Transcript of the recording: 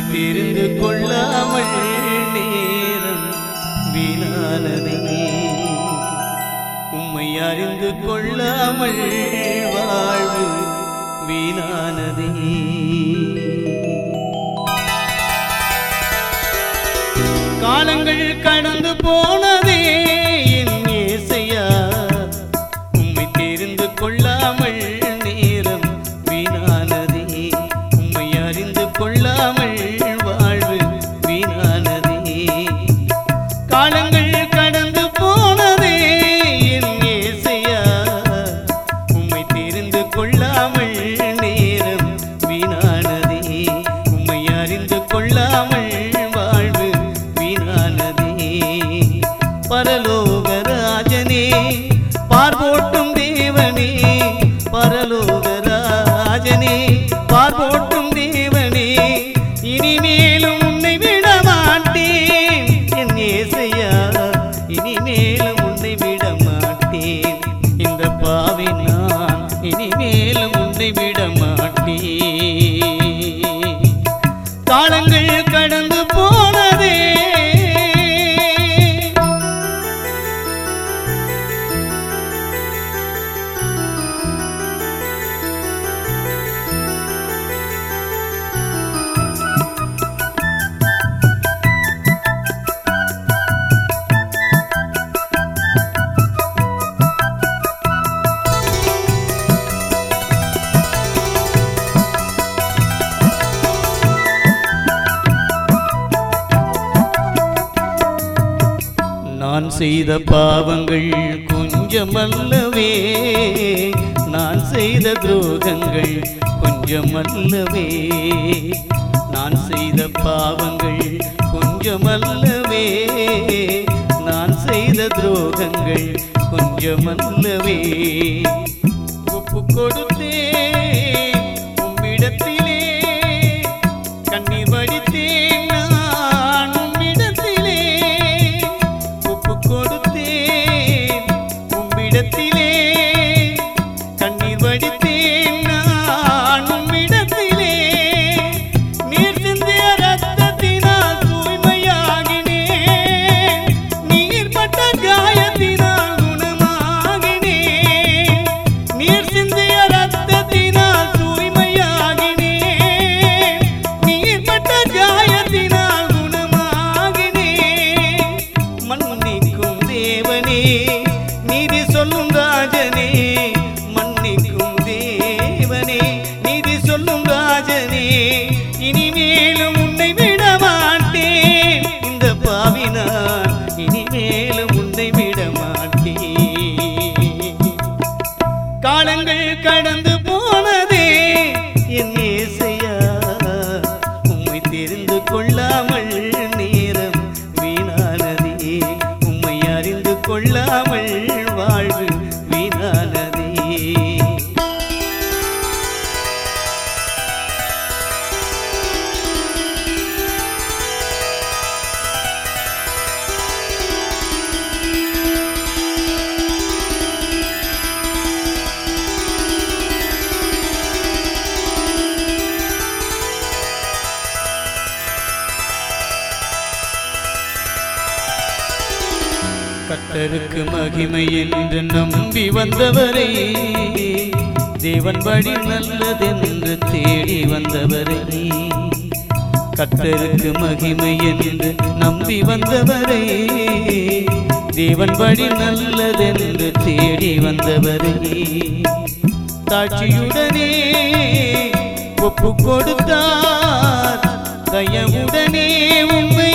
தெரிந்து கொள்ளாமல் நேரம் வீணானதே உம்மை அறிந்து கொள்ளாமல் வாழ்வு வீணானதே காலங்கள் கடந்து போனதே என் ஏசையா உம்மை தெரிந்து கொள்ளாமல் நேரம் வீணானதே உம்மை அறிந்து கொள்ளாமல் வாழ்வு வீணானதே காலங்கள் கடந்து போனதே என் ஏசையா உம்மை தெரிந்து கொள்ளாமல் நேரம் வீணானதே உம்மை அறிந்து கொள்ளாமல் வாழ்வு வீணானதே பரலோக ராஜனே பார்போட்டும் தேவனே பரலோக ராஜனே பார்போட்டும் தேவனே இனிமேலும் உன்னை விட மாட்டேன் என் ஏசையா இனிமேலும் உன்னை விட மாட்டேன் இந்த பாவி நான் இனிமேலும் உன்னை விட மாட்டேன் காலங்கள் கடந்து போனதே நான் செய்த பாவங்கள் கொஞ்சமல்லவே நான் செய்த துரோகங்கள் கொஞ்சமல்லவே நான் செய்த பாவங்கள் கொஞ்சமல்லவே நான் செய்த துரோகங்கள் கொஞ்சமல்லவே ஒப்பு கொடுத்தேன் உம்மிடத்திலே கண்ணீர் வடித்தேன் நான் உம்மிடத்திலே ஒப்பு கொடுத்தேன் உம்மிடத்திலே கண்ணீர் வடித்தேன் நான் உம்மிடத்திலே நீர் சிந்திய ரத்தத்தினால் தூய்மையாகினேன் நீர் பட்ட காயத்தினால் குணமாகினேன் நீர் சிந்திய ரத்தத்தினால் தூய்மையாகினேன் நீர் பட்ட காயத்தினால் குணமாகினேன் மன்னிக்கும் தேவனே நீதி சொல்லும் ராஜனே மன்னிக்கும் தேவனே நீதி சொல்லும் ராஜனே இனிமேலும் உன்னை விட மாட்டேன் இந்த பாவினான் இனிமேலும் உன்னை விட மாட்டேன் காலங்கள் கடந்து போனதே என் ஏசையா உம்மை தெரிந்து கொள்ளாமல் நேரம் வீணானதே உம்மை அறிந்து கொள்ளாமல் வாழ்வு வீணானதே கர்த்தருக்கு மகிமை என்று நம்பி வந்தவரை தேவன் வழி நல்லதென்று தேடி வந்தவரை கர்த்தருக்கு மகிமை என்று நம்பி வந்தவரை தேவன் வழி நல்லதென்று தேடி வந்தவரை தாட்சியுடனே ஒப்பு கொடுத்தார் தயவுடனே உண்மை